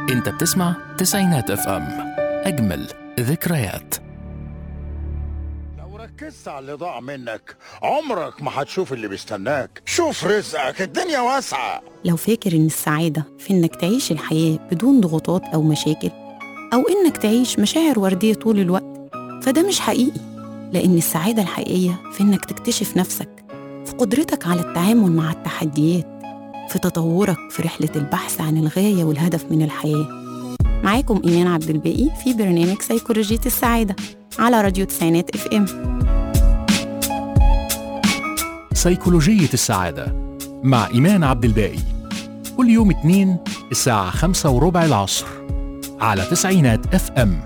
انت بتسمع تسعينات اف ام اجمل ذكريات لو ركزت على اللي ضاع منك عمرك ما هتشوف اللي بيستناك شوف رزقك الدنيا واسعة لو فاكر إن السعادة في إنك تعيش الحياة بدون ضغوطات أو مشاكل أو إنك تعيش مشاعر وردية طول الوقت فده مش حقيقي لأن السعادة الحقيقية في إنك تكتشف نفسك في قدرتك على التعامل مع التحديات في تطورك في رحلة البحث عن الغاية والهدف من الحياة معاكم إيمان عبد الباقي في برنامج سيكولوجية السعادة على راديو تسعينات اف ام سيكولوجية السعادة مع إيمان عبد الباقي كل يوم اثنين الساعة خمسة وربع العصر على تسعينات اف ام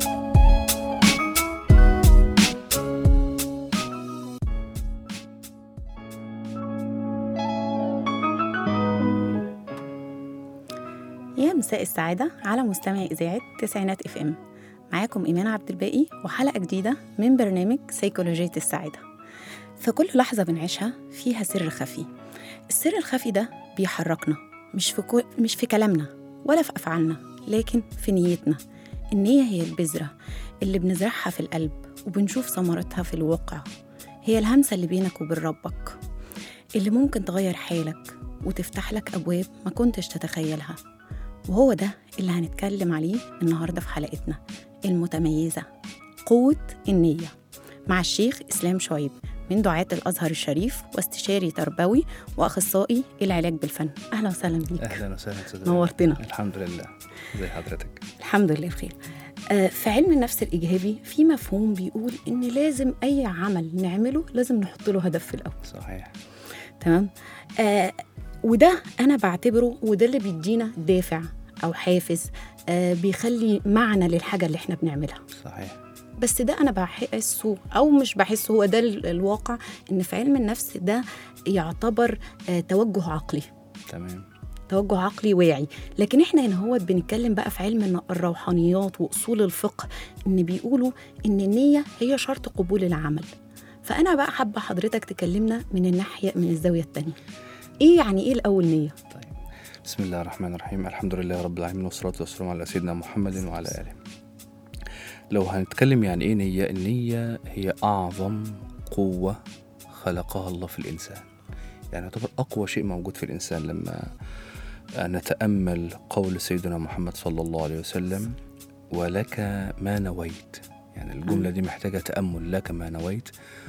يا مساء السعادة على مستمع إذاعة تسعينات اف ام معاكم إيمان عبد الباقي وحلقة جديدة من برنامج سيكولوجية السعادة فكل لحظة بنعيشها فيها سر خفي السر الخفي ده بيحركنا مش في كو... مش في كلامنا ولا في أفعالنا لكن في نيتنا النية هي البذرة اللي بنزرعها في القلب وبنشوف ثمرتها في الواقع هي الهمسة اللي بينك وبين ربك اللي ممكن تغير حالك وتفتح لك أبواب ما كنتش تتخيلها وهو ده اللي هنتكلم عليه النهارده في حلقتنا المتميزة قوة النية مع الشيخ إسلام شعيب من دعاة الأزهر الشريف واستشاري تربوي وأخصائي العلاج بالفن أهلا وسهلا بيك اهلا وسهلا استاذ نورتنا. الحمد لله زي حضرتك الحمد لله بخير آه، في علم النفس الإيجابي في مفهوم بيقول إن لازم أي عمل نعمله لازم نحط له هدف في الأول صحيح تمام آه وده انا بعتبره وده اللي بيدينا دافع او حافز آه بيخلي معنى للحاجه اللي احنا بنعملها صحيح بس ده انا بحسه او مش بحسه هو ده ال- الواقع ان في علم النفس ده يعتبر آه توجه عقلي تمام توجه عقلي واعي لكن احنا هنا هو بنتكلم بقى في علم الن- الروحانيات واصول الفقه ان بيقولوا ان النيه هي شرط قبول العمل فانا بقى حابه حضرتك تكلمنا من الناحيه من الزاويه الثانيه ايه يعني ايه الاول نيه طيب بسم الله الرحمن الرحيم الحمد لله رب العالمين والصلاة والسلام على سيدنا محمد وعلى آله لو هنتكلم يعني ايه نية النية هي أعظم قوة خلقها الله في الإنسان يعني يعتبر أقوى شيء موجود في الإنسان لما نتأمل قول سيدنا محمد صلى الله عليه وسلم ولك ما نويت يعني الجملة دي محتاجة تأمل لك ما نويت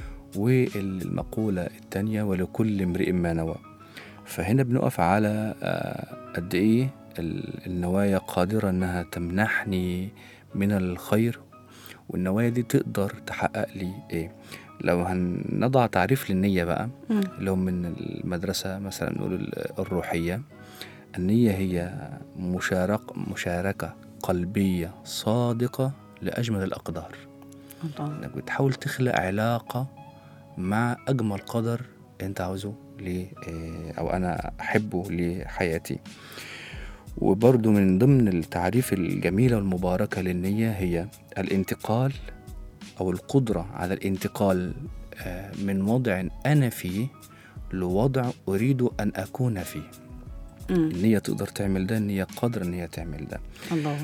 والمقولة التانية ولكل امرئ ما نوى فهنا بنقف على آه، قد ايه ال- النوايا قادرة انها تمنحني من الخير والنوايا دي تقدر تحقق لي ايه لو هنضع تعريف للنية بقى اللي هو من المدرسة مثلا نقول ال- الروحية النية هي مشارك مشاركة قلبية صادقة لأجمل الأقدار الله انك بتحاول تخلق علاقة مع أجمل قدر أنت عاوزه ل إيه، أو أنا أحبه لحياتي وبرضو من ضمن التعريف الجميلة والمباركة للنية هي الانتقال أو القدرة على الانتقال آه، من وضع أنا فيه لوضع أريد أن أكون فيه مم. النية تقدر تعمل ده النية قادرة إن هي تعمل ده الله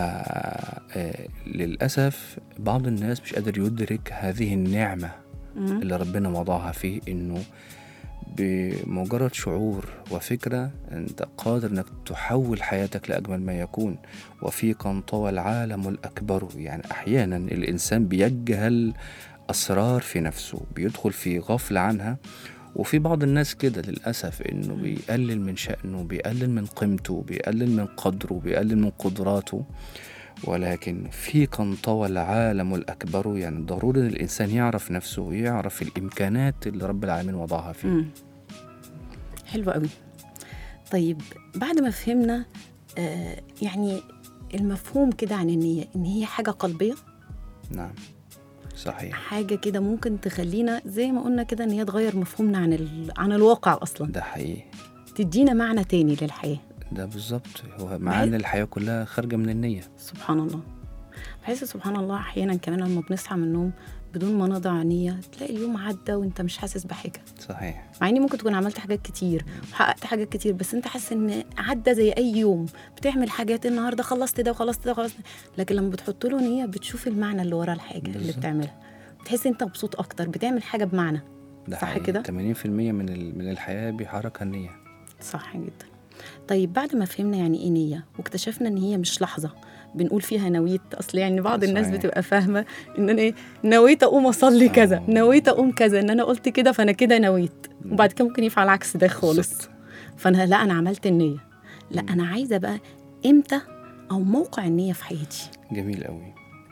فللأسف بعض الناس مش قادر يدرك هذه النعمة مم. اللي ربنا وضعها فيه إنه بمجرد شعور وفكرة أنت قادر إنك تحول حياتك لأجمل ما يكون وفيك انطوى العالم الأكبر يعني أحيانا الإنسان بيجهل أسرار في نفسه بيدخل في غفلة عنها وفي بعض الناس كده للأسف إنه بيقلل من شأنه بيقلل من قيمته بيقلل من قدره بيقلل من قدراته ولكن فيك انطوى العالم الأكبر يعني ضروري إن الإنسان يعرف نفسه ويعرف الإمكانات اللي رب العالمين وضعها فيه مم. حلو قوي طيب بعد ما فهمنا آه يعني المفهوم كده عن النية إن هي حاجة قلبية نعم صحيح حاجة كده ممكن تخلينا زي ما قلنا كده إن هي تغير مفهومنا عن ال... عن الواقع أصلا ده حقيقي تدينا معنى تاني للحياة ده بالظبط هو معاني الحياة كلها خارجة من النية سبحان الله بحس سبحان الله أحيانا كمان لما بنصحى من النوم بدون ما نضع نيه تلاقي اليوم عدى وانت مش حاسس بحاجه صحيح مع اني ممكن تكون عملت حاجات كتير وحققت حاجات كتير بس انت حاسس ان عدى زي اي يوم بتعمل حاجات النهارده خلصت ده وخلصت ده وخلصت ده. لكن لما بتحط له نيه بتشوف المعنى اللي ورا الحاجه اللي بالظبط. بتعملها بتحس انت مبسوط اكتر بتعمل حاجه بمعنى ده صح حقيقي. كده؟ 80% من ال- من الحياه بيحركها النيه صح جدا طيب بعد ما فهمنا يعني ايه نيه واكتشفنا ان هي مش لحظه بنقول فيها نويت اصل يعني بعض الناس صحيح. بتبقى فاهمه ان انا ايه نويت اقوم اصلي كذا آه. نويت اقوم كذا ان انا قلت كده فانا كده نويت وبعد كده ممكن يفعل عكس ده خالص بالظبط. فانا لا انا عملت النيه لا انا عايزه بقى امتى او موقع النيه في حياتي جميل قوي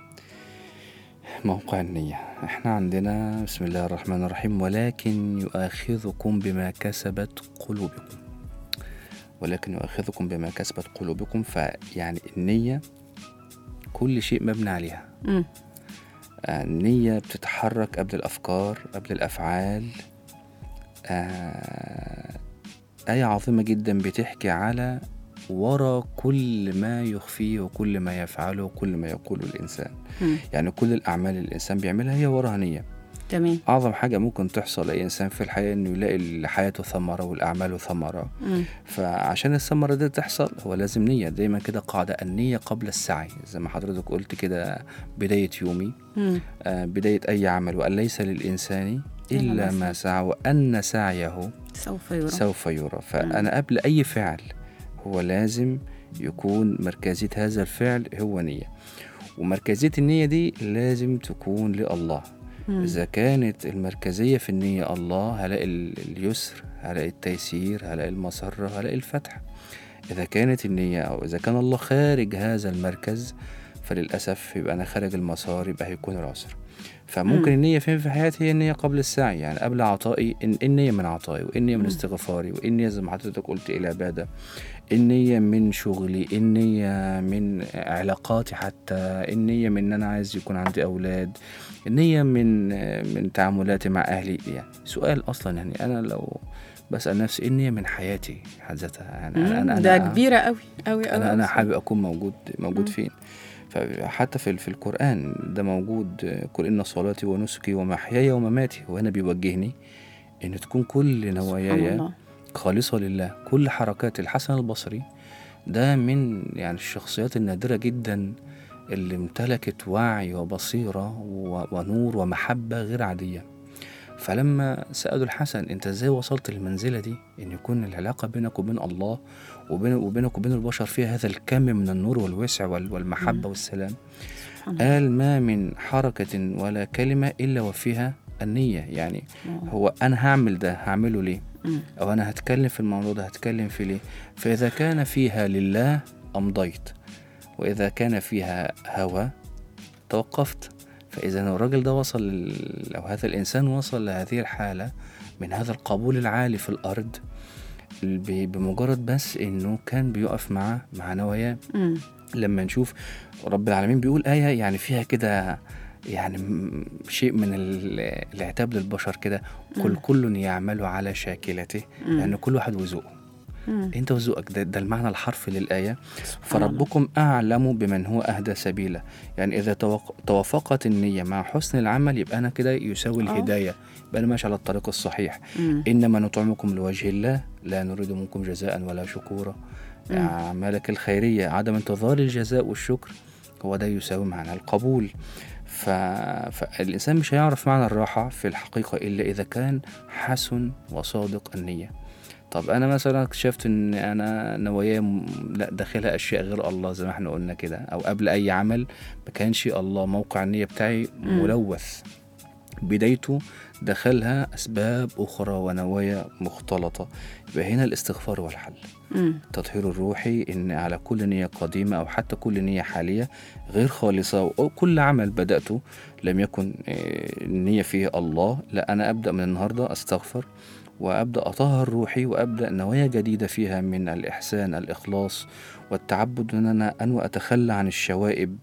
موقع النية احنا عندنا بسم الله الرحمن الرحيم ولكن يؤاخذكم بما كسبت قلوبكم ولكن يؤاخذكم بما كسبت قلوبكم فيعني النية كل شيء مبني عليها امم آه، النية بتتحرك قبل الأفكار قبل الأفعال آه، آية عظيمة جدا بتحكي على ورا كل ما يخفيه وكل ما يفعله وكل ما يقوله الإنسان مم. يعني كل الأعمال اللي الإنسان بيعملها هي وراها نية تمام أعظم حاجة ممكن تحصل لأي إنسان في الحياة إنه يلاقي لحياته ثمرة والأعمال ثمرة مم. فعشان الثمرة دي تحصل هو لازم نية دايما كده قاعدة النية قبل السعي زي ما حضرتك قلت كده بداية يومي مم. آه، بداية أي عمل وأن ليس للإنسان إلا ما سعى وأن سعيه سوف يرى سوف يرى فأنا قبل أي فعل هو لازم يكون مركزية هذا الفعل هو نية ومركزية النية دي لازم تكون لله مم. إذا كانت المركزية في النية الله هلاقي ال- اليسر هلاقي التيسير هلاقي المسرة هلاقي الفتح إذا كانت النية أو إذا كان الله خارج هذا المركز فللأسف يبقى أنا خارج المسار يبقى هيكون العسر فممكن مم. النية فين في حياتي هي النية قبل السعي يعني قبل عطائي إن النية من عطائي والنية من مم. استغفاري والنية زي ما حضرتك قلت العبادة النية من شغلي النية من علاقاتي حتى النية من ان انا عايز يكون عندي اولاد النية من من تعاملاتي مع اهلي يعني سؤال اصلا يعني انا لو بسأل نفسي ايه النية من حياتي حد ذاتها يعني مم. انا انا ده أنا- كبيره قوي قوي قوي انا انا أصلاً. حابب اكون موجود موجود مم. فين فحتى في في القران ده موجود قل ان صلاتي ونسكي ومحياي ومماتي وهنا بيوجهني ان تكون كل سبحان نواياي الله. خالصة لله كل حركات الحسن البصري ده من يعني الشخصيات النادرة جدا اللي امتلكت وعي وبصيرة و- ونور ومحبة غير عادية فلما سألوا الحسن انت ازاي وصلت للمنزلة دي ان يكون العلاقة بينك وبين الله وبين وبينك وبين البشر فيها هذا الكم من النور والوسع وال- والمحبة والسلام سبحان الله. قال ما من حركة ولا كلمة إلا وفيها النية يعني آه. هو أنا هعمل ده هعمله ليه مم. أو أنا هتكلم في الموضوع ده هتكلم في ليه فإذا كان فيها لله أمضيت وإذا كان فيها هوى توقفت فإذا الراجل ده وصل لل- أو هذا الإنسان وصل لهذه الحالة من هذا القبول العالي في الأرض ب- بمجرد بس إنه كان بيقف مع مع نواياه مم. لما نشوف رب العالمين بيقول آية يعني فيها كده يعني م- شيء من ال- العتاب للبشر كده كل مم. كل يعمل على شاكلته مم. لأن كل واحد وذوقه مم. انت وذوقك ده, ده المعنى الحرفي للآية سبحان الله. فربكم أعلم بمن هو أهدى سبيلا يعني إذا توق- توافقت النية مع حسن العمل يبقى أنا كده يساوي آه. الهداية يبقى أنا ماشي على الطريق الصحيح مم. إنما نطعمكم لوجه الله لا نريد منكم جزاء ولا شكورا مم. أعمالك الخيرية عدم انتظار الجزاء والشكر هو ده يساوي معنى القبول ف... فالإنسان مش هيعرف معنى الراحة في الحقيقة إلا إذا كان حسن وصادق النية طب أنا مثلا اكتشفت إن أنا نوايا م- لا داخلها أشياء غير الله زي ما احنا قلنا كده أو قبل أي عمل ما كانش الله موقع النية بتاعي مم. ملوث بدايته دخلها أسباب أخرى ونوايا مختلطة يبقى هنا الاستغفار هو الحل مم. التطهير الروحي ان على كل نية قديمة او حتى كل نية حالية غير خالصة او كل عمل بدأته لم يكن آه، النية فيه الله لا انا ابدأ من النهاردة استغفر وابدأ اطهر روحي وابدأ نوايا جديدة فيها من الاحسان الاخلاص والتعبد ان انا انوى اتخلى عن الشوائب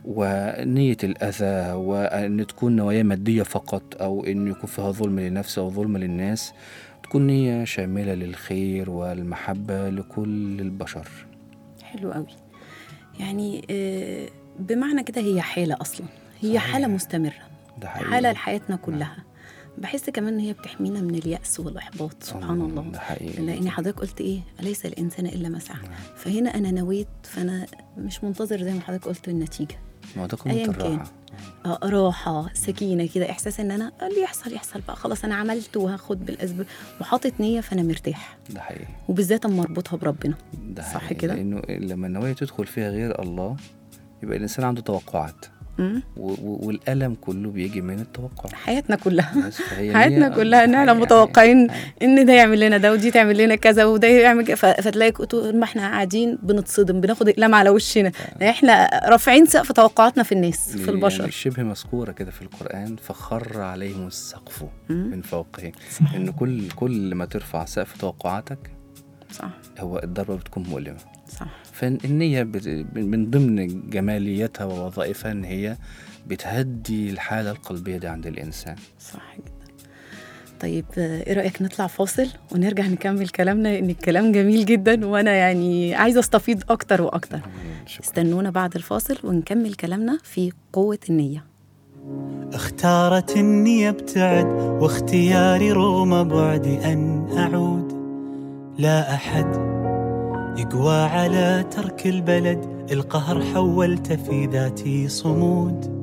ونية الاذى وان تكون نوايا مادية فقط او ان يكون فيها ظلم لنفسي او ظلم للناس تكون نية شاملة للخير والمحبة لكل البشر حلو قوي يعني آه، بمعنى كده هي حالة أصلا هي صحيح. حالة مستمرة ده حقيقي حالة لحياتنا كلها بحس كمان ان هي بتحمينا من اليأس والإحباط سبحان الله ده حقيقي لان حضرتك قلت ايه اليس الانسان الا ما سعى فهنا انا نويت فانا مش منتظر زي ما حضرتك قلت النتيجه ما هو ده قمة أياً كان. الراحة آه، راحه سكينه كده احساس ان انا اللي يحصل يحصل بقى خلاص انا عملت وهاخد بالاسباب وحاطط نيه فانا مرتاح ده حقيقي وبالذات اما اربطها بربنا ده صح حقيقي. كده؟ لأنه لما النوايا تدخل فيها غير الله يبقى الإنسان عنده توقعات مم. و- و- والألم كله بيجي من التوقع حياتنا كلها بس فهي حياتنا نية- كلها ان احنا حقيقي- متوقعين حقيقي. ان ده يعمل لنا ده ودي تعمل لنا كذا وده يعمل كذا ف- فتلاقي طول ما احنا قاعدين بنتصدم بناخد اقلام على وشنا احنا رافعين سقف توقعاتنا في الناس في يعني البشر شبه مذكورة كده في القرآن فخر عليهم السقف مم. من فوقهم صح. إن كل كل ما ترفع سقف توقعاتك صح هو الضربة بتكون مؤلمة صح فالنية بت- من ضمن جماليتها ووظائفها إن هي بتهدي الحالة القلبية دي عند الإنسان صح جدا طيب آه، ايه رايك نطلع فاصل ونرجع نكمل كلامنا لان الكلام جميل جدا وانا يعني عايزه استفيض اكتر واكتر شكرا استنونا بعد الفاصل ونكمل كلامنا في قوه النيه اختارت اني ابتعد واختياري رغم بعدي ان اعود لا احد يقوى على ترك البلد القهر حولت في ذاتي صمود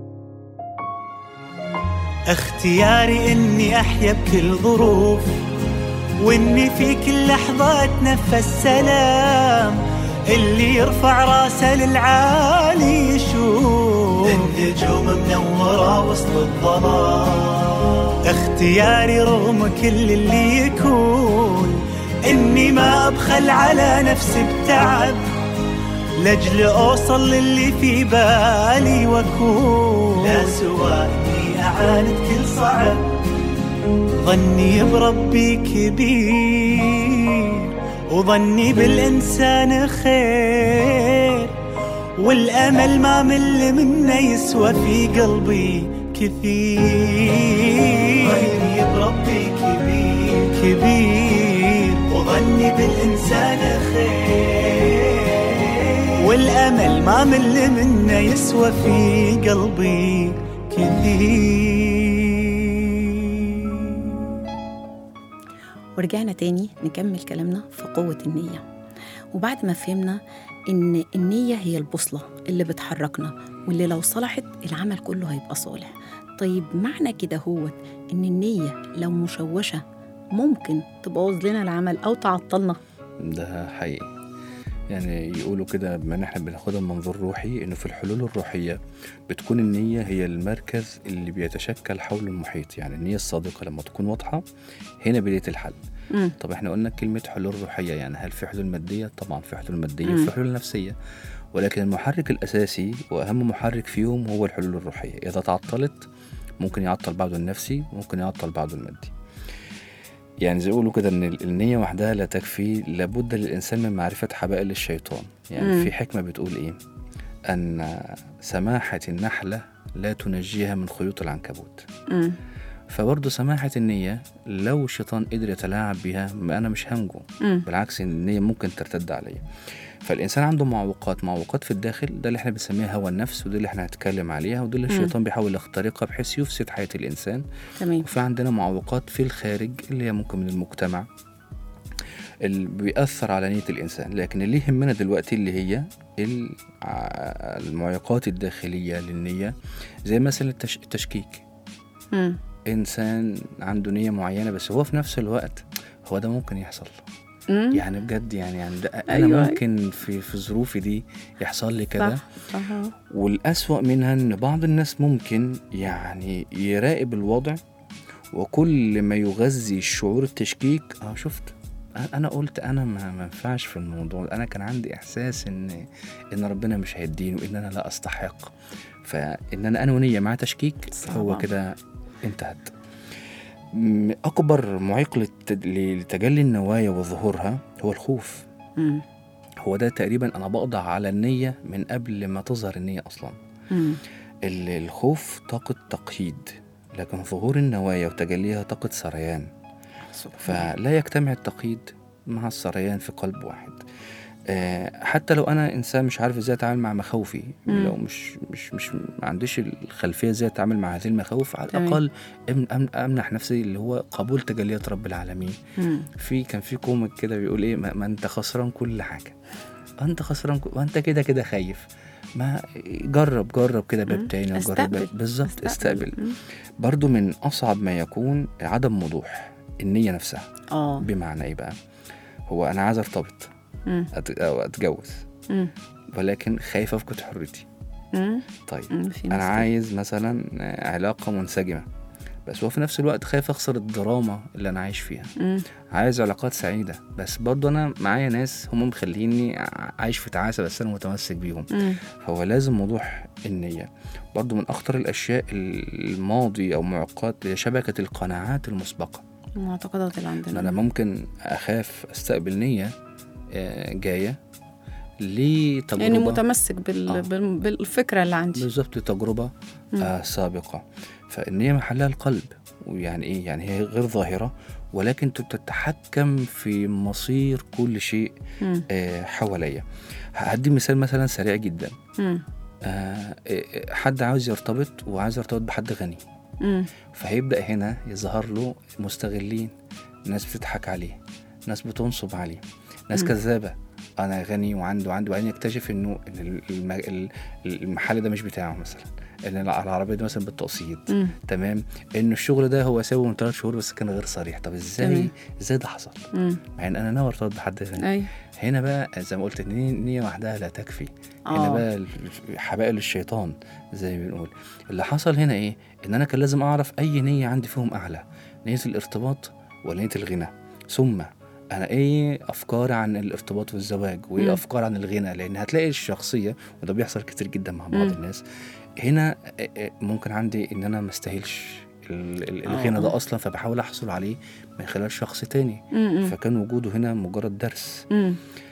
اختياري اني احيا بكل ظروف واني في كل لحظة اتنفس سلام اللي يرفع راسه للعالي يشوف النجوم منورة وسط الظلام اختياري رغم كل اللي يكون اني ما ابخل على نفسي بتعب لاجل اوصل للي في بالي واكون لا سوى اني اعاند كل صعب ظني بربي كبير وظني بالإنسان خير والأمل ما مل منه يسوى في قلبي كثير ظني بربي كبير كبير وظني بالإنسان خير والأمل ما مل منه يسوى في قلبي كثير ورجعنا تاني نكمل كلامنا في قوة النية وبعد ما فهمنا إن النية هي البوصلة اللي بتحركنا واللي لو صلحت العمل كله هيبقى صالح طيب معنى كده هو إن النية لو مشوشة ممكن تبوظ لنا العمل أو تعطلنا ده حقيقي يعني يقولوا كده بما ان احنا بناخدها من منظور روحي انه في الحلول الروحيه بتكون النيه هي المركز اللي بيتشكل حول المحيط يعني النيه الصادقه لما تكون واضحه هنا بدايه الحل مم. طب احنا قلنا كلمه حلول روحيه يعني هل في حلول ماديه طبعا في حلول ماديه مم. وفي حلول نفسيه ولكن المحرك الاساسي واهم محرك فيهم هو الحلول الروحيه اذا تعطلت ممكن يعطل بعضه النفسي ممكن يعطل بعضه المادي يعني زي يقولوا كده ان ال- النية وحدها لا تكفي لابد للإنسان من معرفة حبائل الشيطان يعني مم. في حكمة بتقول إيه أن سماحة النحلة لا تنجيها من خيوط العنكبوت مم. فبرضه سماحة النية لو الشيطان قدر يتلاعب بيها ما أنا مش هنجو مم. بالعكس النية ممكن ترتد عليا فالإنسان عنده معوقات معوقات في الداخل ده اللي احنا بنسميها هوى النفس ودي اللي احنا هنتكلم عليها ودي اللي مم. الشيطان بيحاول يخترقها بحيث يفسد حياة الإنسان تمام وفي عندنا معوقات في الخارج اللي هي ممكن من المجتمع اللي بيأثر على نية الإنسان لكن اللي يهمنا دلوقتي اللي هي ال- ع- المعوقات الداخلية للنية زي مثلا التش- التشكيك مم. إنسان عنده نية معينة بس هو في نفس الوقت هو ده ممكن يحصل مم. يعني بجد يعني يعني ده أنا أيوة. ممكن في في ظروفي دي يحصل لي كده صح أها. والأسوأ منها إن بعض الناس ممكن يعني يراقب الوضع وكل ما يغذي شعور التشكيك اه شفت أ- انا قلت انا ما ما ينفعش في الموضوع انا كان عندي احساس ان ان ربنا مش هيديني وان انا لا استحق فان انا انانيه مع تشكيك صعبة. هو كده انتهت م- اكبر معيق للت- لتجلي النوايا وظهورها هو الخوف مم. هو ده تقريبا انا بقضع على النيه من قبل ما تظهر النيه اصلا مم. ال- الخوف طاقة تقييد لكن ظهور النوايا وتجليها طاقة سريان سبحان فلا يجتمع التقييد مع السريان في قلب واحد آه، حتى لو انا انسان مش عارف ازاي اتعامل مع مخاوفي مم. لو مش مش مش ما عنديش الخلفيه ازاي اتعامل مع هذه المخاوف على تمام. الاقل أم- أم- امنح نفسي اللي هو قبول تجليات رب العالمين مم. في كان في كوميك كده بيقول ايه ما, ما انت خسران كل حاجه انت خسران كل... وانت كده كده خايف ما جرب جرب كده مم. باب تاني وجرب استقبل. باب بالظبط استقبل مم. برضو من اصعب ما يكون عدم وضوح النيه نفسها اه بمعنى ايه بقى هو انا عايز ارتبط مم. أت... او اتجوز مم. ولكن خايف افقد حريتي مم. طيب مم. في انا ناس كده. عايز مثلا علاقه منسجمه بس هو في نفس الوقت خايف اخسر الدراما اللي انا عايش فيها مم. عايز علاقات سعيده بس برضه انا معايا ناس هم مخليني ع- عايش في تعاسه بس انا متمسك بيهم مم. فهو لازم وضوح النيه برضه من اخطر الاشياء الماضي او معوقات هي شبكه القناعات المسبقه المعتقدات اللي ان عندنا انا ممكن اخاف استقبل نيه آه، جايه لتجربه يعني متمسك بال... آه. بال... بالفكره اللي عندي بالظبط تجربة مم. آه سابقة فالنية محلها القلب ويعني إيه يعني هي غير ظاهرة ولكن تتحكم في مصير كل شيء مم. آه حواليا هدي مثال مثلا سريع جدا مم. آه آه، حد عاوز يرتبط وعايز يرتبط بحد غني مم. فهيبدأ هنا يظهر له مستغلين ناس بتضحك عليه ناس بتنصب عليه ناس مم. كذابة أنا غني وعنده وعنده وبعدين يكتشف إنه إن الم- ال- المحل ده مش بتاعه مثلا إن العربية دي مثلا بالتقسيط مم. تمام إنه الشغل ده هو سابه من ثلاث شهور بس كان غير صريح طب إزاي تمام. إزاي ده حصل؟ مم. مع إن أنا ناوي أرتبط بحد غني ايوه هنا بقى زي ما قلت النية النية وحدها لا تكفي هنا آه. بقى ال- حبائل الشيطان زي ما بنقول اللي حصل هنا ايه ان انا كان لازم اعرف اي نية عندي فيهم اعلى نية الارتباط ولا نية الغنى ثم انا ايه افكاري عن الارتباط والزواج مم. وايه افكار عن الغنى لان هتلاقي الشخصيه وده بيحصل كتير جدا مع بعض مم. الناس هنا آه، آه، ممكن عندي ان انا ما استاهلش ال- ال- آه، الغنى آه. ده اصلا فبحاول احصل عليه من خلال شخص تاني مم. فكان وجوده هنا مجرد درس مم.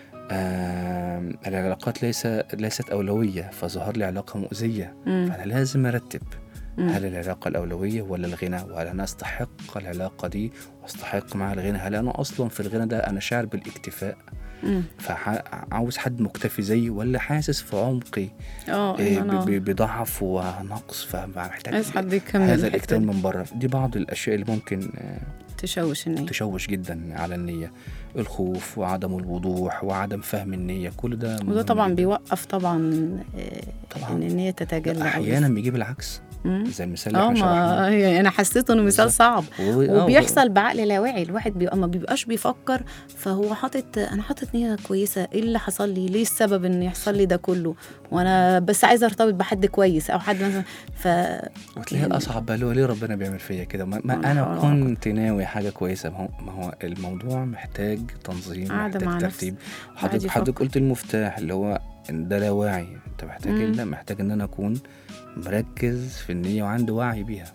آه العلاقات ليس ليست أولوية فظهر لي علاقة مؤذية مم. فأنا لازم أرتب مم. هل العلاقة الأولوية ولا الغنى وهل أنا أستحق العلاقة دي وأستحق مع الغنى هل أنا أصلا في الغنى ده أنا شاعر بالاكتفاء مم. فعاوز حد مكتفي زيي ولا حاسس في عمقي اه إيه إن أنا ب- ب- بضعف ونقص فمحتاج عايز حد يكمل هذا الحتة الاكتفاء دي. من بره دي بعض الأشياء اللي ممكن آه، تشوش النية تشوش جدا على النية الخوف وعدم الوضوح وعدم فهم النية كل ده وده مهم طبعا جداً. بيوقف طبعا آه، طبعاً. ان النية تتجلى أوي. احيانا بيجيب العكس مم. زي المثال اللي اه احنا شرحناه ما يعني انا حسيت انه مثال بالظبط. صعب و- آه، وبيحصل بعقل لاواعي الواحد بيبقى ما بيبقاش بيفكر فهو حاطط انا حاطط نيه كويسه ايه اللي حصل لي ليه السبب ان يحصل لي ده كله وانا بس عايزه ارتبط بحد كويس او حد مثلا ف وتلاقي يعني- اصعب بقى اللي هو ليه ربنا بيعمل فيا كده ما, ما ما انا حول ولا كنت ناوي حاجه كويسه ما هو, ما هو الموضوع محتاج تنظيم قاعدة مع محتاج نفسك. ترتيب قاعد حضرتك حضرتك يفكر. قلت المفتاح اللي هو إن ده لا واعي انت محتاج مم. لا محتاج ان انا اكون مركز في النيه وعندي وعي بيها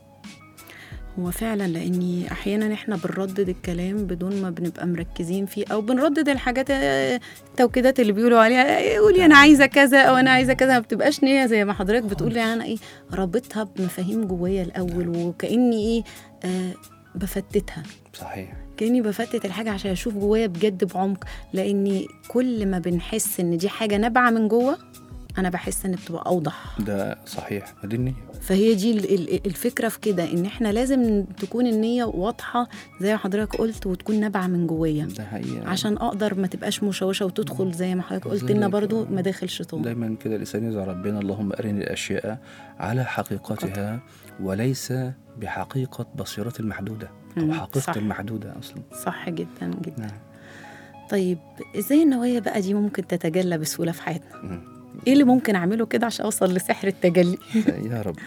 هو فعلا لاني احيانا احنا بنردد الكلام بدون ما بنبقى مركزين فيه او بنردد الحاجات آه، التوكيدات اللي بيقولوا عليها إيه، قولي انا عايزه كذا او انا عايزه كذا ما بتبقاش نيه زي ما حضرتك بتقول يعني انا ايه رابطها بمفاهيم جوايا الاول وكاني ايه آه بفتتها صحيح كاني بفتت الحاجه عشان اشوف جوايا بجد بعمق لاني كل ما بنحس ان دي حاجه نابعه من جوه انا بحس ان بتبقى اوضح ده صحيح ما دي النيه فهي دي ال- ال- الفكره في كده ان احنا لازم تكون النيه واضحه زي ما حضرتك قلت وتكون نابعه من جوايا ده حقيقه عشان اقدر ما تبقاش مشوشه وتدخل زي ما حضرتك قلت زي لنا ما- برضو مداخل شيطان دايما كده الانسان يدعو ربنا اللهم ارني الاشياء على حقيقتها وليس بحقيقه بصيرتي المحدوده او مم، حقيقتي صح. المحدوده اصلا صح جدا جدا نعم طيب ازاي النوايا بقى دي ممكن تتجلى بسهوله في حياتنا مم. ايه اللي ممكن اعمله كده عشان اوصل لسحر التجلي يا رب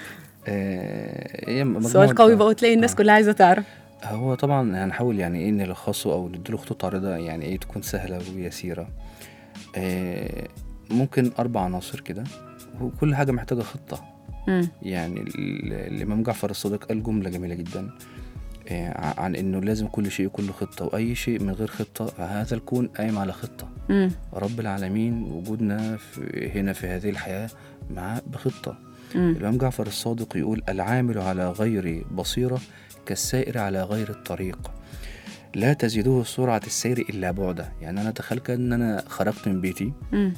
آه، هي مجموعة- سؤال قوي بقى وتلاقي الناس آه. كلها عايزه تعرف هو طبعا هنحاول يعني ايه نلخصه او نديله خطوط عريضه يعني ايه تكون سهله ويسيره آه، ممكن اربع عناصر كده وكل حاجه محتاجه خطه مم. يعني ال- الامام جعفر الصادق قال جمله جميله جدا آه، ع- عن انه لازم كل شيء يكون له خطه واي شيء من غير خطه هذا الكون قايم على خطه مم. رب العالمين وجودنا في هنا في هذه الحياه معاه بخطه مم. الإمام جعفر الصادق يقول العامل على غير بصيرة كالسائر على غير الطريق لا تزيده سرعة السير إلا بعدا يعني أنا تخيل كده إن أنا خرجت من بيتي مم.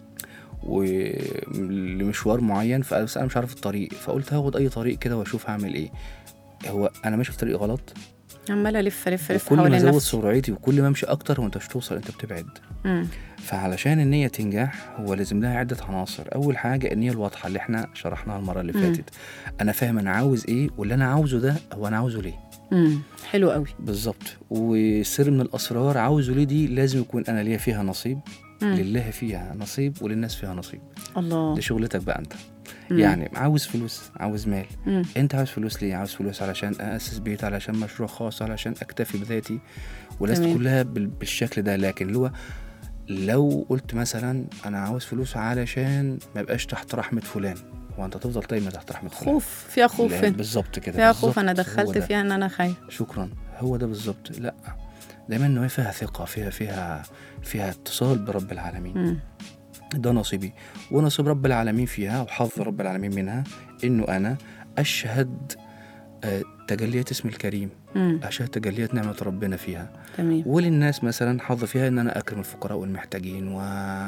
ولمشوار معين فبس أنا مش عارف الطريق فقلت هاخد أي طريق كده وأشوف هعمل إيه هو أنا ماشي في طريق غلط عماله الف الف الف وكل ما حوالين ازود نفسي سرعتي وكل ما امشي اكتر وانت مش توصل انت بتبعد مم. فعلشان النية تنجح هو لازم لها عدة عناصر أول حاجة النية الواضحة اللي احنا شرحناها المرة اللي مم. فاتت أنا فاهم أنا عاوز إيه واللي أنا عاوزه ده هو أنا عاوزه ليه مم. حلو قوي بالظبط وسر من الأسرار عاوزه ليه دي لازم يكون أنا ليا فيها نصيب مم. لله فيها نصيب وللناس فيها نصيب الله دي شغلتك بقى أنت مم. يعني عاوز فلوس عاوز مال مم. انت عاوز فلوس ليه عاوز فلوس علشان اسس بيت علشان مشروع خاص علشان اكتفي بذاتي والناس تمام. كلها بال- بالشكل ده لكن اللي هو لو قلت مثلا انا عاوز فلوس علشان ما بقاش تحت رحمه فلان وانت تفضل دايما تحت رحمه فلان خوف فيها خوف لا، هنا بالظبط كده فيها خوف انا بالظبط، هو دخلت ده. فيها ان انا خايف شكرا هو ده بالظبط لا دايما ان هي فيها ثقه فيها فيها فيها اتصال برب العالمين مم. ده نصيبي ونصيب رب العالمين فيها وحظ رب العالمين منها انه انا اشهد آه، تجليات اسم الكريم مم. اشهد تجليات نعمه ربنا فيها تمام وللناس مثلا حظ فيها ان انا اكرم الفقراء والمحتاجين و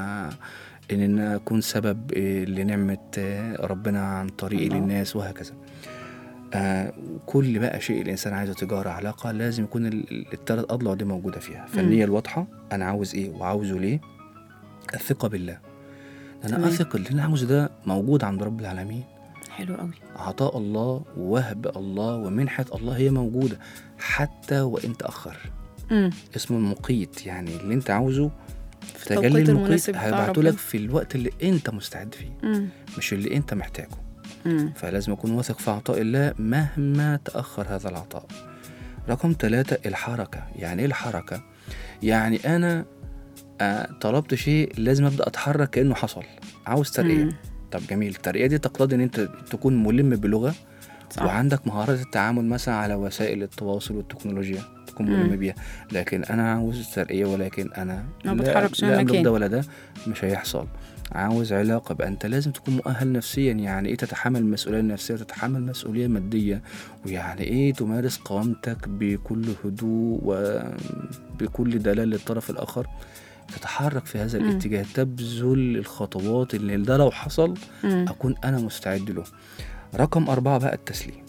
ان انا اكون سبب آه، لنعمه آه، ربنا عن طريقي الله. للناس وهكذا آه كل بقى شيء الانسان عايزه تجاره علاقه لازم يكون ال- ال- التلات اضلاع دي موجوده فيها فالنيه الواضحه انا عاوز ايه وعاوزه ليه الثقه بالله انا تمام. اثق اللي انا عاوزه ده موجود عند رب العالمين حلو قوي عطاء الله ووهب الله ومنحة الله هي موجودة حتى وإن تأخر مم. اسمه المقيت يعني اللي انت عاوزه في تجلي التوقيت المقيت المناسب بتاع هيبعته ربنا. لك في الوقت اللي انت مستعد فيه مم. مش اللي انت محتاجه مم. فلازم اكون واثق في عطاء الله مهما تأخر هذا العطاء رقم ثلاثة الحركة يعني ايه الحركة يعني انا آه، طلبت شيء لازم ابدا اتحرك كانه حصل عاوز ترقيه مم. طب جميل الترقيه دي تقتضي ان انت تكون ملم بلغه صح. وعندك مهارات التعامل مثلا على وسائل التواصل والتكنولوجيا تكون مم. ملم بيها لكن انا عاوز ترقيه ولكن انا ما لا- بتحركش لا من املك مكاني. ده ولا ده مش هيحصل عاوز علاقة بقى انت لازم تكون مؤهل نفسيا يعني ايه تتحمل مسؤولية نفسية وتتحمل مسؤولية مادية ويعني ايه تمارس قوامتك بكل هدوء وبكل دلال للطرف الاخر تتحرك في هذا مم. الاتجاه تبذل الخطوات اللي ده لو حصل مم. اكون انا مستعد له رقم أربعة بقى التسليم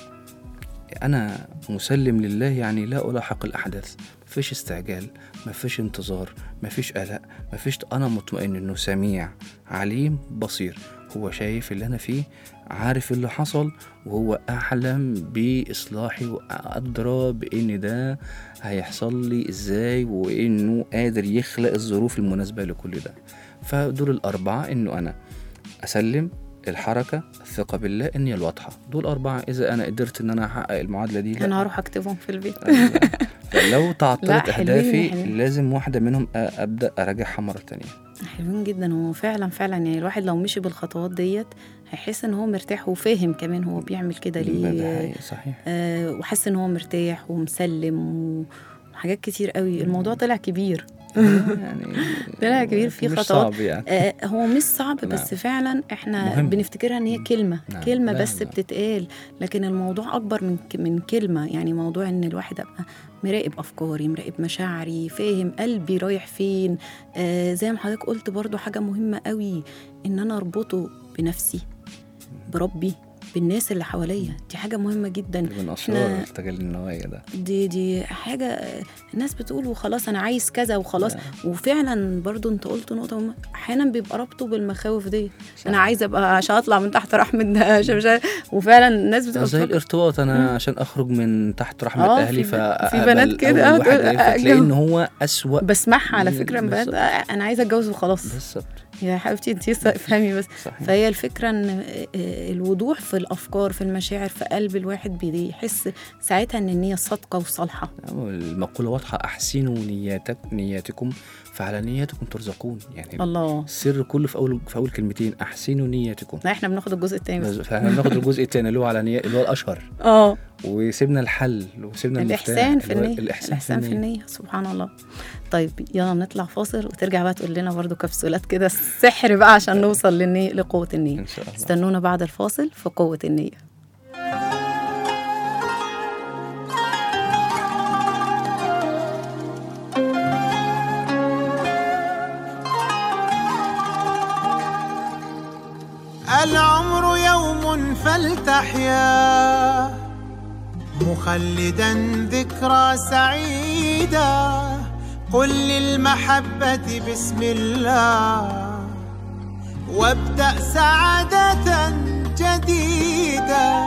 أنا مسلم لله يعني لا ألاحق الأحداث مفيش استعجال مفيش انتظار مفيش قلق مفيش أنا مطمئن إنه سميع عليم بصير هو شايف اللي أنا فيه عارف اللي حصل وهو أعلم بإصلاحي وأدرى بإن ده هيحصل لي إزاي وإنه قادر يخلق الظروف المناسبة لكل ده فدول الأربعة إنه أنا أسلم الحركة الثقة بالله النية الواضحة دول أربعة إذا أنا قدرت إن أنا أحقق المعادلة دي لا انا هروح اكتبهم في البيت فلو لا، تعطلت حلوين، أهدافي حلوين. لازم واحدة منهم أ- أبدأ أراجعها مرة تانية حلوين جدا هو فعلا فعلا يعني الواحد لو مشي بالخطوات ديت هيحس ان هو مرتاح وفاهم كمان هو بيعمل كده ده ليه حقيقي صحيح آه وحس ان هو مرتاح ومسلم و- وحاجات كتير قوي الموضوع طلع كبير يعني طلع كبير فيه مش خطوات. صعب يعني آه هو مش صعب بس نعم. فعلا احنا مهم. بنفتكرها ان هي كلمه نعم. كلمه لا، بس لا. بتتقال لكن الموضوع اكبر من ك- من كلمه يعني موضوع ان الواحد ابقى مراقب افكاري مراقب مشاعري فاهم قلبي رايح فين آه زي ما حضرتك قلت برضو حاجه مهمه قوي ان انا اربطه بنفسي بربي بالناس اللي حواليا دي حاجه مهمه جدا من أسرار إحنا- تجلي النوايا ده دي دي حاجة الناس بتقول وخلاص أنا عايز كذا وخلاص وفعلا برضو أنت قلت نقطة مهمة أحيانا بيبقى ربطه بالمخاوف دي أنا عايزة أبقى عشان أطلع من تحت رحمة ده عشان مش عارف- وفعلا الناس بتبقى زي بتفكر- الارتباط انا مم. عشان اخرج من تحت رحمه آه، اهلي في- ف في بنات كده، آه، واحد تقول- إيه، فتلاقي أتجوز. ان هو اسوأ بسمعها على فكرة من بالظبط. بنات أنا عايزة أتجوز وخلاص بالظبط يا حبيبتي أنت لسه افهمي بس صحيح فهي الفكرة إن آه، الوضوح في الأفكار في المشاعر في قلب الواحد بيحس ساعتها إن النية صادقة وصالحة المقولة واضحة أحسنوا نياتك نياتكم فعلى نياتكم ترزقون يعني الله السر كله في أول في أول كلمتين أحسنوا نياتكم لا إحنا بناخد الجزء التاني بس بس- فاحنا بناخد الجزء الثاني اللي هو على نية اللي هو الأشهر اه وسيبنا الحل وسيبنا المفتاح الإحسان في اللي هو النية الإحسان, الإحسان في النية سبحان الله طيب يلا نطلع فاصل وترجع بقى تقول لنا برضو كبسولات كده السحر بقى عشان نوصل للنية لقوة النية إن شاء الله استنونا بعد الفاصل في قوة النية العمر يوم فلتحيا مخلدا ذكرى سعيدة قل للمحبة بسم الله وابدأ سعادة جديدة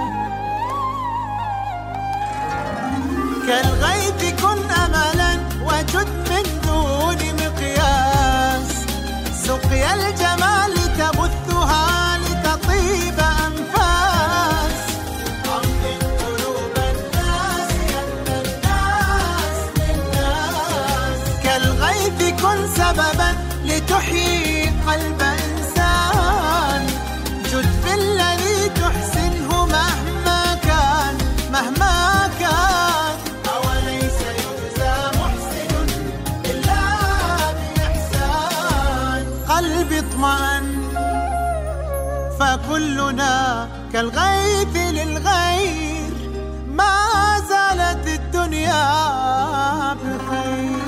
كالغيث كن أملا وجد من دون مقياس سقيا الجمال تبثها لتطيب أنفاس أمضي قلوب الناس أن الناس للناس كالغيث كن سببا لتحيي قلب إنسان جد بالذي تحسنه مهما كان مهما كان أوليس يجزى محسن إلا بإحسان قلبي اطمأن فكلنا كالغيث للغير ما زالت الدنيا بخير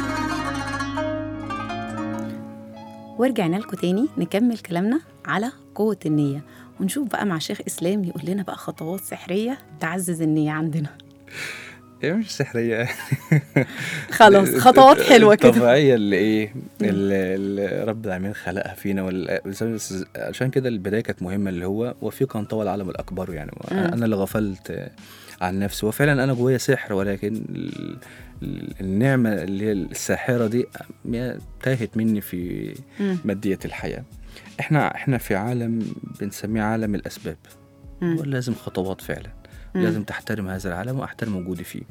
ورجعنا لكم تاني نكمل كلامنا على قوة النية ونشوف بقى مع شيخ إسلام يقول لنا بقى خطوات سحرية تعزز النية عندنا هي مش سحرية خلاص خطوات حلوة كده الطبيعية اللي ايه اللي اللي رب العالمين خلقها فينا وال- بس- عشان كده البداية كانت مهمة اللي هو وفي كان طوى العالم الأكبر يعني مم. أنا اللي غفلت عن نفسي وفعلا أنا جوايا سحر ولكن ال- ال- النعمة اللي هي الساحرة دي م- تاهت مني في مم. مادية الحياة احنا احنا في عالم بنسميه عالم الأسباب مم. ولازم خطوات فعلا مم. لازم تحترم هذا العالم واحترم وجودي فيه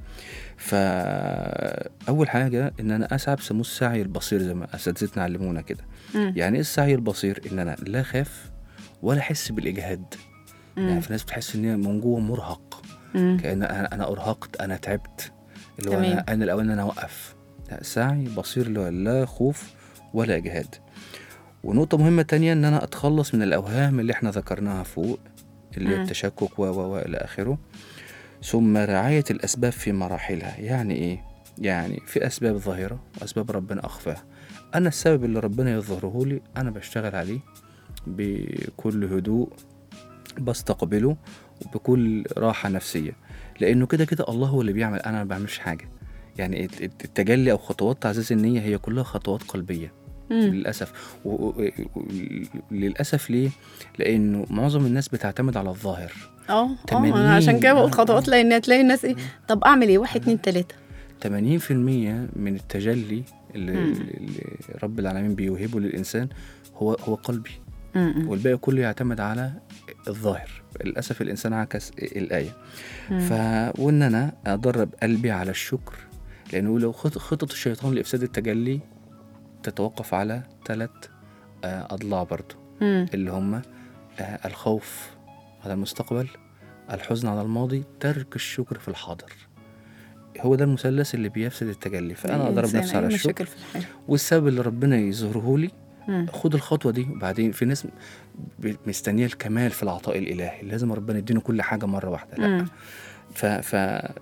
فاول حاجه ان انا اسعى بيسموه السعي البصير زي ما اساتذتنا علمونا كده مم. يعني ايه السعي البصير ان انا لا اخاف ولا احس بالاجهاد يعني مم. في ناس بتحس ان هي من جوه مرهق مم. كان انا انا ارهقت انا تعبت اللي هو تمام. انا انا الاول ان انا اوقف لا، سعي بصير اللي هو لا خوف ولا اجهاد ونقطة مهمة تانية إن أنا أتخلص من الأوهام اللي إحنا ذكرناها فوق اللي هي مم. التشكك و و و إلى آخره ثم رعاية الأسباب في مراحلها يعني إيه؟ يعني في أسباب ظاهرة وأسباب ربنا أخفاها أنا السبب اللي ربنا يظهره لي أنا بشتغل عليه بكل هدوء بستقبله وبكل راحة نفسية لأنه كده كده الله هو اللي بيعمل أنا ما بعملش حاجة يعني الت- الت- التجلي أو خطوات تعزيز النية هي كلها خطوات قلبية مم. للأسف و- و- و- للأسف ليه؟ لأنه معظم الناس بتعتمد على الظاهر اه اه تمانين. انا عشان كده بقول آه، خطوات آه. لان هتلاقي الناس ايه طب اعمل ايه واحد اتنين تلاته 80% من التجلي اللي, مم. اللي رب العالمين بيوهبه للإنسان هو هو قلبي مم. والباقي كله يعتمد على الظاهر للأسف الإنسان عكس الآية مم. ف وإن أنا أدرب قلبي على الشكر لأنه لو خط- خطط الشيطان لإفساد التجلي تتوقف على ثلاث أضلاع برضو مم. اللي هم آه، الخوف على المستقبل الحزن على الماضي ترك الشكر في الحاضر هو ده المثلث اللي بيفسد التجلي فانا اضرب الإنسان نفسي على أي الشكر مشاكل في الحياة والسبب اللي ربنا يظهره لي مم. خد الخطوه دي وبعدين في ناس ب- مستنيه الكمال في العطاء الالهي لازم ربنا يدينا كل حاجه مره واحده لا مم. ف ف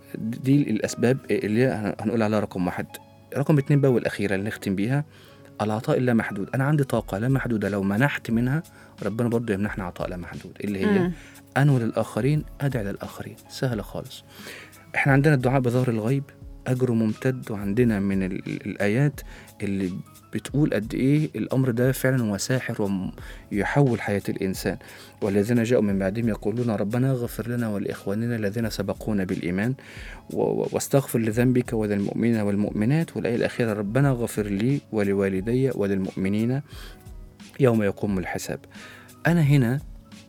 دي الاسباب اللي هن- هنقول عليها رقم واحد رقم اتنين بقى والاخيره اللي نختم بيها العطاء اللا محدود انا عندي طاقه لا محدوده لو منحت منها ربنا برضه يمنحني عطاء لا محدود اللي هي مم. انوي للاخرين ادعي للاخرين سهله خالص احنا عندنا الدعاء بظهر الغيب اجره ممتد وعندنا من ال- ال- الايات اللي بتقول قد ايه الامر ده فعلا هو ساحر ويحول حياه الانسان والذين جاءوا من بعدهم يقولون ربنا اغفر لنا ولاخواننا الذين سبقونا بالايمان و- و- واستغفر لذنبك وللمؤمنين والمؤمنات والايه الاخيره ربنا اغفر لي ولوالدي وللمؤمنين يوم يقوم الحساب انا هنا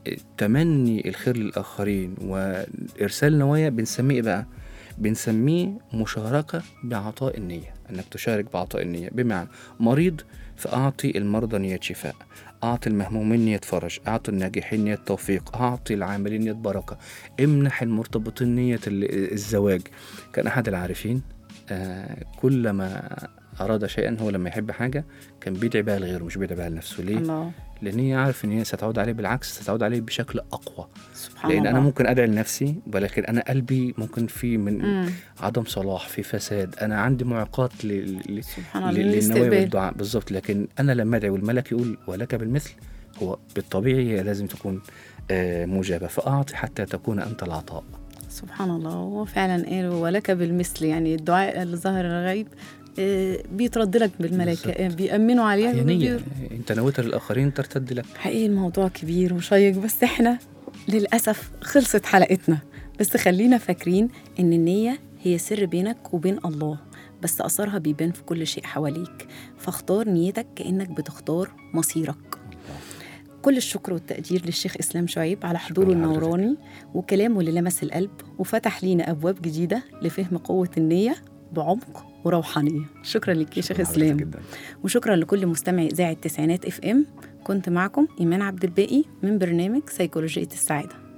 تمني الخير للآخرين وإرسال نوايا بنسميه إيه بقى؟ بنسميه مشاركة بعطاء النية أنك تشارك بعطاء النية بمعنى مريض فأعطي المرضى نية شفاء أعطي المهمومين نية فرج أعطي الناجحين نية توفيق أعطي العاملين نية بركة امنح المرتبطين نية ال- الزواج كان أحد العارفين آه كلما أراد شيئا هو لما يحب حاجة كان بيدعي بها لغيره مش بيدعي بها لنفسه ليه؟ الله لان هي عارف ان هي ستعود عليه بالعكس ستعود عليه بشكل اقوى سبحان لان الله انا ممكن ادعي لنفسي ولكن انا قلبي ممكن في من مم. عدم صلاح في فساد انا عندي معوقات ل- ل- سبحان ل- الله للنوايا الاستقبال والدعاء بالظبط لكن انا لما ادعي والملك يقول ولك بالمثل هو بالطبيعي هي لازم تكون آه، مجابة فأعطي حتى تكون أنت العطاء سبحان الله هو فعلا قال ولك بالمثل يعني الدعاء اللي ظهر الغيب آه، بيترد لك بالملائكة آه، بيأمنوا عليها هي نية وبي- أنت نويت للآخرين ترتد لك حقيقي الموضوع كبير وشيق بس احنا للأسف خلصت حلقتنا بس خلينا فاكرين إن النية هي سر بينك وبين الله بس أثرها بيبان في كل شيء حواليك فاختار نيتك كأنك بتختار مصيرك كل الشكر والتقدير للشيخ إسلام شعيب على حضوره شكراً لحضرتك. النوراني وكلامه اللي لمس القلب وفتح لينا أبواب جديدة لفهم قوة النية بعمق وروحانية شكرا لك يا شيخ شكراً إسلام جدا وشكرا لكل مستمعي إذاعة تسعينات اف ام كنت معكم إيمان عبد الباقي من برنامج سيكولوجية السعادة